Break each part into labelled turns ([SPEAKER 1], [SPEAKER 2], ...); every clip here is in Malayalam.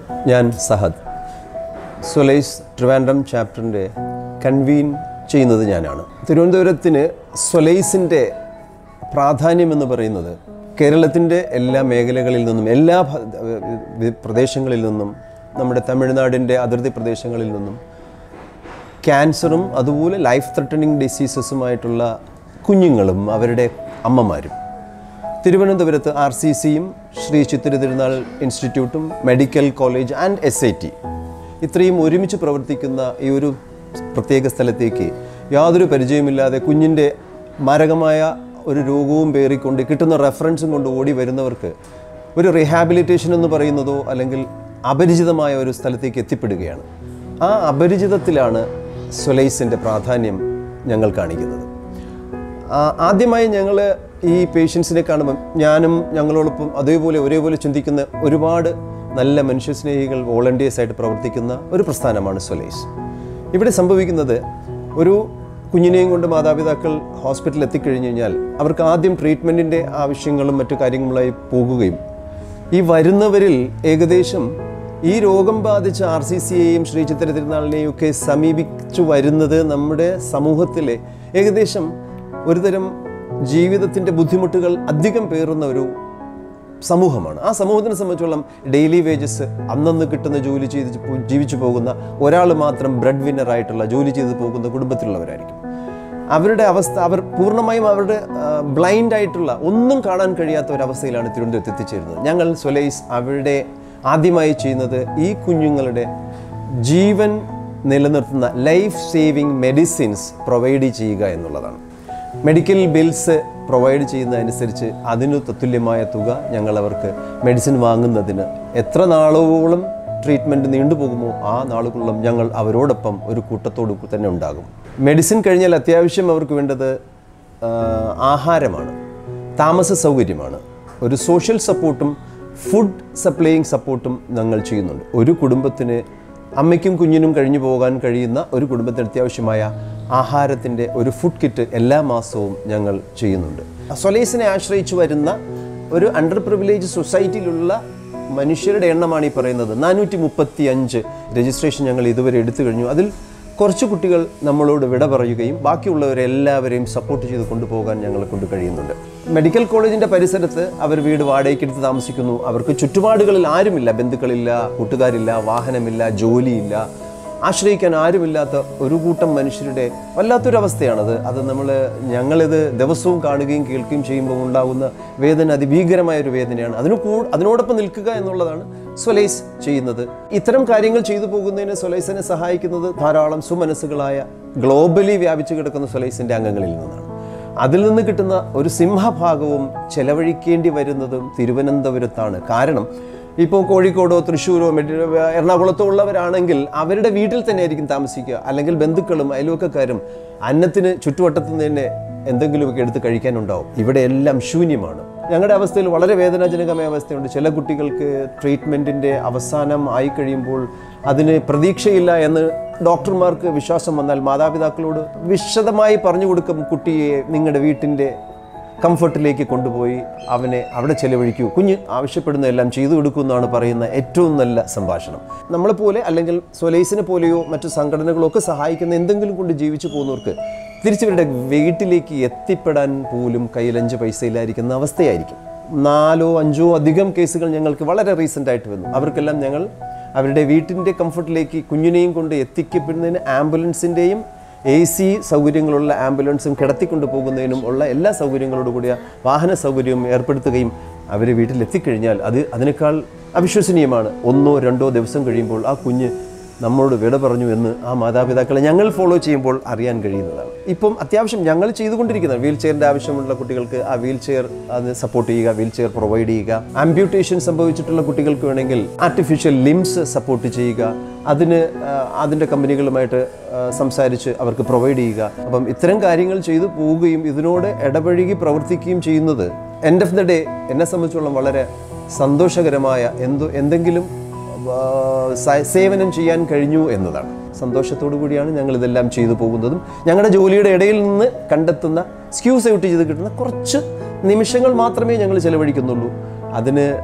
[SPEAKER 1] ഞാൻ സഹദ് സൊലൈസ് ട്രിവാൻഡ്രം ചാപ്റ്ററിൻ്റെ കൺവീൻ ചെയ്യുന്നത് ഞാനാണ് തിരുവനന്തപുരത്തിന് സൊലൈസിൻ്റെ പ്രാധാന്യം എന്ന് പറയുന്നത് കേരളത്തിൻ്റെ എല്ലാ മേഖലകളിൽ നിന്നും എല്ലാ ഭ- വി- പ്രദേശങ്ങളിൽ നിന്നും നമ്മുടെ തമിഴ്നാടിൻ്റെ അതിർത്തി പ്രദേശങ്ങളിൽ നിന്നും ക്യാൻസറും അതുപോലെ ലൈഫ് ത്രട്ടണിങ് ഡിസീസസുമായിട്ടുള്ള കുഞ്ഞുങ്ങളും അവരുടെ അമ്മമാരും തിരുവനന്തപുരത്ത് ആർ സി സിയും ശ്രീ ചിത്തിര തിരുനാൾ ഇൻസ്റ്റിറ്റ്യൂട്ടും medical college and S I T ഇത്രയും ഒരുമിച്ച് പ്രവർത്തിക്കുന്ന ഈ ഒരു പ്രത്യേക സ്ഥലത്തേക്ക് യാതൊരു പരിചയമില്ലാതെ കുഞ്ഞിൻ്റെ മാരകമായ ഒരു രോഗവും പേറിക്കൊണ്ട് കിട്ടുന്ന റെഫറൻസും കൊണ്ട് ഓടി വരുന്നവർക്ക് ഒരു റിഹാബിലിറ്റേഷൻ എന്ന് പറയുന്നതോ അല്ലെങ്കിൽ അപരിചിതമായ ഒരു സ്ഥലത്തേക്ക് എത്തിപ്പെടുകയാണ് ആ അപരിചിതത്തിലാണ് സൊലൈസിൻ്റെ പ്രാധാന്യം ഞങ്ങൾ കാണിക്കുന്നത് ആ, ആദ്യമായി ഞങ്ങൾ ഈ പേഷ്യൻസിനെ കാണുമ്പം ഞാനും ഞങ്ങളോടൊപ്പം അതേപോലെ ഒരേപോലെ ചിന്തിക്കുന്ന ഒരുപാട് നല്ല മനുഷ്യസ്നേഹികൾ വോളണ്ടിയേഴ്സ് ആയിട്ട് പ്രവർത്തിക്കുന്ന ഒരു പ്രസ്ഥാനമാണ് സൊലൈസ് ഇവിടെ സംഭവിക്കുന്നത് ഒരു കുഞ്ഞിനെയും കൊണ്ട് മാതാപിതാക്കൾ ഹോസ്പിറ്റലിൽ എത്തിക്കഴിഞ്ഞ് കഴിഞ്ഞാൽ അവർക്ക് ആദ്യം ട്രീറ്റ്മെൻറ്റിൻ്റെ ആവശ്യങ്ങളും മറ്റു കാര്യങ്ങളുമായി പോകുകയും ഈ വരുന്നവരിൽ ഏകദേശം ഈ രോഗം ബാധിച്ച ആർ സി സിയെയും ശ്രീ ചിത്ര തിരുനാളിനെയും ഒക്കെ സമീപിച്ചു വരുന്നത് നമ്മുടെ സമൂഹത്തിലെ ഏകദേശം ഒരുതരം ജീവിതത്തിൻ്റെ ബുദ്ധിമുട്ടുകൾ അധികം പേറുന്ന ഒരു സമൂഹമാണ് ആ സമൂഹത്തിനെ സംബന്ധിച്ചോളം ഡെയിലി വേജസ് അന്നന്ന് കിട്ടുന്ന ജോലി ചെയ്ത് പോ- ജീവിച്ചു പോകുന്ന ഒരാൾ മാത്രം ബ്രെഡ് വിന്നർ ആയിട്ടുള്ള ജോലി ചെയ്ത് പോകുന്ന കുടുംബത്തിലുള്ളവരായിരിക്കും അവരുടെ അവസ്ഥ അവർ പൂർണ്ണമായും അവരുടെ ബ്ലൈൻഡ് ആയിട്ടുള്ള ഒന്നും കാണാൻ കഴിയാത്ത ഒരവസ്ഥയിലാണ് തിരുവനന്തപുരത്ത് എത്തിച്ചേരുന്നത് ഞങ്ങൾ സൊലൈസ് അവരുടെ ആദ്യമായി ചെയ്യുന്നത് ഈ കുഞ്ഞുങ്ങളുടെ ജീവൻ നിലനിർത്തുന്ന ലൈഫ് സേവിങ് മെഡിസിൻസ് പ്രൊവൈഡ് ചെയ്യുക എന്നുള്ളതാണ് മെഡിക്കൽ ബിൽസ് പ്രൊവൈഡ് ചെയ്യുന്നതനുസരിച്ച് അതിന് തത്തുല്യമായ തുക ഞങ്ങൾ അവർക്ക് മെഡിസിൻ വാങ്ങുന്നതിന് എത്ര നാളോളം ട്രീറ്റ്മെൻറ്റ് നീണ്ടുപോകുമോ ആ നാളുകളിലും ഞങ്ങൾ അവരോടൊപ്പം ഒരു കൂട്ടത്തോട് തന്നെ ഉണ്ടാകും മെഡിസിൻ കഴിഞ്ഞാൽ അത്യാവശ്യം അവർക്ക് വേണ്ടത് ആ, ആഹാരമാണ് താമസ സൗകര്യമാണ് ഒരു സോഷ്യൽ സപ്പോർട്ടും ഫുഡ് സപ്ലൈയിങ് സപ്പോർട്ടും ഞങ്ങൾ ചെയ്യുന്നുണ്ട് ഒരു കുടുംബത്തിന് അമ്മയ്ക്കും കുഞ്ഞിനും കഴിഞ്ഞു പോകാൻ കഴിയുന്ന ഒരു കുടുംബത്തിന് അത്യാവശ്യമായ ആഹാരത്തിൻ്റെ ഒരു ഫുഡ് കിറ്റ് എല്ലാ മാസവും ഞങ്ങൾ ചെയ്യുന്നുണ്ട് സൊലൈസിനെ ആശ്രയിച്ചു വരുന്ന ഒരു അണ്ടർ പ്രിവിലേജ് സൊസൈറ്റിയിലുള്ള മനുഷ്യരുടെ എണ്ണമാണ് ഈ പറയുന്നത് നാനൂറ്റി മുപ്പത്തി അഞ്ച് രജിസ്ട്രേഷൻ ഞങ്ങൾ ഇതുവരെ എടുത്തു കഴിഞ്ഞു അതിൽ കുറച്ച് കുട്ടികൾ നമ്മളോട് വിട പറയുകയും ബാക്കിയുള്ളവരെല്ലാവരെയും സപ്പോർട്ട് ചെയ്ത് കൊണ്ടുപോകാൻ ഞങ്ങളെ കൊണ്ട് കഴിയുന്നുണ്ട് മെഡിക്കൽ കോളേജിൻ്റെ പരിസരത്ത് അവർ വീട് വാടകയ്ക്കെടുത്ത് താമസിക്കുന്നു അവർക്ക് ചുറ്റുപാടുകളിൽ ആരുമില്ല ബന്ധുക്കളില്ല കൂട്ടുകാരില്ല വാഹനമില്ല ജോലിയില്ല ആശ്രയിക്കാൻ ആരുമില്ലാത്ത ഒരു കൂട്ടം മനുഷ്യരുടെ വല്ലാത്തൊരവസ്ഥയാണത് അത് നമ്മൾ ഞങ്ങളിത് ദിവസവും കാണുകയും കേൾക്കുകയും ചെയ്യുമ്പോൾ ഉണ്ടാകുന്ന വേദന അതിഭീകരമായ ഒരു വേദനയാണ് അതിന് കൂ അതിനോടൊപ്പം നിൽക്കുക എന്നുള്ളതാണ് സൊലൈസ് ചെയ്യുന്നത് ഇത്തരം കാര്യങ്ങൾ ചെയ്തു പോകുന്നതിന് സൊലൈസിനെ സഹായിക്കുന്നത് ധാരാളം സുമനസ്സുകളായ ഗ്ലോബലി വ്യാപിച്ചു കിടക്കുന്ന സൊലൈസിൻ്റെ അംഗങ്ങളിൽ നിന്നാണ് അതിൽ നിന്ന് കിട്ടുന്ന ഒരു സിംഹഭാഗവും ചെലവഴിക്കേണ്ടി വരുന്നതും തിരുവനന്തപുരത്താണ് കാരണം ഇപ്പോൾ കോഴിക്കോടോ തൃശ്ശൂരോ മെഡി എറണാകുളത്തോ ഉള്ളവരാണെങ്കിൽ അവരുടെ വീട്ടിൽ തന്നെ ആയിരിക്കും താമസിക്കുക അല്ലെങ്കിൽ ബന്ധുക്കളും അയൽവക്കക്കാരും അന്നത്തിന് ചുറ്റുവട്ടത്ത് നിന്ന് തന്നെ എന്തെങ്കിലുമൊക്കെ എടുത്ത് കഴിക്കാനുണ്ടാവും ഇവിടെ എല്ലാം ശൂന്യമാണ് ഞങ്ങളുടെ അവസ്ഥയിൽ വളരെ വേദനാജനകമായ അവസ്ഥയുണ്ട് ചില കുട്ടികൾക്ക് ട്രീറ്റ്മെൻറ്റിൻ്റെ അവസാനം ആയി കഴിയുമ്പോൾ അതിന് പ്രതീക്ഷയില്ല എന്ന് ഡോക്ടർമാർക്ക് വിശ്വാസം വന്നാൽ മാതാപിതാക്കളോട് വിശദമായി പറഞ്ഞു കൊടുക്കും കുട്ടിയെ നിങ്ങളുടെ വീട്ടിൻ്റെ കംഫർട്ടിലേക്ക് കൊണ്ടുപോയി അവനെ അവിടെ ചെലവഴിക്കൂ കുഞ്ഞ് ആവശ്യപ്പെടുന്നതെല്ലാം ചെയ്തു കൊടുക്കുമെന്നാണ് പറയുന്ന ഏറ്റവും നല്ല സംഭാഷണം നമ്മളെപ്പോലെ അല്ലെങ്കിൽ സൊലൈസിനെ പോലെയോ മറ്റു സംഘടനകളോ ഒക്കെ സഹായിക്കുന്ന എന്തെങ്കിലും കൊണ്ട് ജീവിച്ചു പോകുന്നവർക്ക് തിരിച്ചവരുടെ വീട്ടിലേക്ക് എത്തിപ്പെടാൻ പോലും കയ്യിലഞ്ച് പൈസ ഇല്ലായിരിക്കുന്ന അവസ്ഥയായിരിക്കും നാലോ അഞ്ചോ അധികം കേസുകൾ ഞങ്ങൾക്ക് വളരെ റീസെൻ്റ് ആയിട്ട് വന്നു അവർക്കെല്ലാം ഞങ്ങൾ അവരുടെ വീട്ടിൻ്റെ കംഫർട്ടിലേക്ക് കുഞ്ഞിനെയും കൊണ്ട് എത്തിക്കപ്പെടുന്നതിന് ആംബുലൻസിൻ്റെയും എ സി സൗകര്യങ്ങളുള്ള ആംബുലൻസും കിടത്തിക്കൊണ്ട് പോകുന്നതിനും ഉള്ള എല്ലാ സൗകര്യങ്ങളോടു കൂടിയ വാഹന സൗകര്യവും ഏർപ്പെടുത്തുകയും അവർ വീട്ടിലെത്തിക്കഴിഞ്ഞാൽ അത് അതിനേക്കാൾ അവിശ്വസനീയമാണ് ഒന്നോ രണ്ടോ ദിവസം കഴിയുമ്പോൾ ആ കുഞ്ഞ് നമ്മളോട് വിട പറഞ്ഞു എന്ന് ആ മാതാപിതാക്കളെ ഞങ്ങൾ ഫോളോ ചെയ്യുമ്പോൾ അറിയാൻ കഴിയുന്നതാണ് ഇപ്പം അത്യാവശ്യം ഞങ്ങൾ ചെയ്തുകൊണ്ടിരിക്കുന്നത് വീൽ ചെയറിൻ്റെ ആവശ്യമുള്ള കുട്ടികൾക്ക് ആ വീൽ ചെയർ അത് സപ്പോർട്ട് ചെയ്യുക വീൽ ചെയർ പ്രൊവൈഡ് ചെയ്യുക ആംബ്യൂട്ടേഷൻ സംഭവിച്ചിട്ടുള്ള കുട്ടികൾക്ക് വേണമെങ്കിൽ ആർട്ടിഫിഷ്യൽ ലിംസ് സപ്പോർട്ട് ചെയ്യുക അതിന് ആ, അതിൻ്റെ കമ്പനികളുമായിട്ട് ആ, സംസാരിച്ച് അവർക്ക് പ്രൊവൈഡ് ചെയ്യുക അപ്പം ഇത്തരം കാര്യങ്ങൾ ചെയ്തു പോവുകയും ഇതിനോട് ഇടപഴകി പ്രവർത്തിക്കുകയും ചെയ്യുന്നത് എൻഡ് ഓഫ് ദ ഡേ എന്നെ സംബന്ധിച്ചോളം വളരെ സന്തോഷകരമായ എന്തോ എന്തെങ്കിലും ആ, സ- സേവനം ചെയ്യാൻ കഴിഞ്ഞു എന്നതാണ് സന്തോഷത്തോടു കൂടിയാണ് ഞങ്ങൾ ഇതെല്ലാം ചെയ്തു പോകുന്നതും ഞങ്ങളുടെ ജോലിയുടെ ഇടയിൽ നിന്ന് കണ്ടെത്തുന്ന സ്ക്യൂസ് ഔട്ട് ചെയ്ത് കിട്ടുന്ന കുറച്ച് നിമിഷങ്ങൾ മാത്രമേ ഞങ്ങൾ ചെലവഴിക്കുന്നുള്ളൂ അതിന് ആ,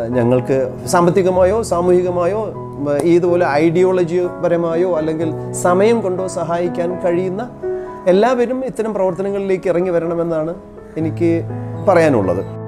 [SPEAKER 1] ഞങ്ങൾക്ക് സാമ്പത്തികമായോ സാമൂഹികമായോ ഉം, ഇതുപോലെ ഐഡിയോളജി പരമായോ അല്ലെങ്കിൽ സമയം കൊണ്ടോ സഹായിക്കാൻ കഴിയുന്ന എല്ലാവരും ഇത്തരം പ്രവർത്തനങ്ങളിലേക്ക് ഇറങ്ങി വരണമെന്നാണ് എനിക്ക് പറയാനുള്ളത്